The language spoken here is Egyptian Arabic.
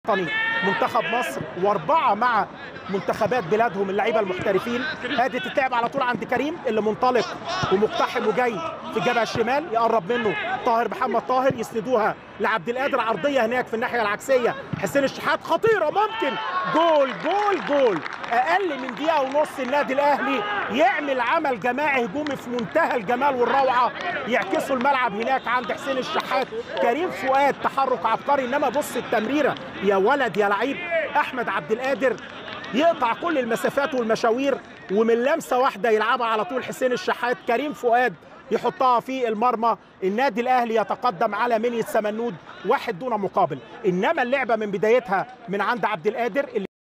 الوطني منتخب مصر واربعه مع منتخبات بلادهم اللعيبه المحترفين هادي تتلعب على طول عند كريم اللي منطلق ومقتحم وجاي في الجبهه الشمال يقرب منه طاهر محمد طاهر يسندوها لعبد القادر عرضيه هناك في الناحيه العكسيه حسين الشحات خطيره ممكن جول جول جول اقل من دقيقه ونص النادي الاهلي يعمل عمل جماعي هجومي في منتهى الجمال والروعه يعكسوا الملعب هناك عند حسين الشحات كريم فؤاد تحرك عبقري انما بص التمريره يا ولد يا لعيب احمد عبد القادر يقطع كل المسافات والمشاوير ومن لمسه واحده يلعبها على طول حسين الشحات كريم فؤاد يحطها في المرمى النادي الاهلي يتقدم على مني السمنود واحد دون مقابل انما اللعبه من بدايتها من عند عبد القادر اللي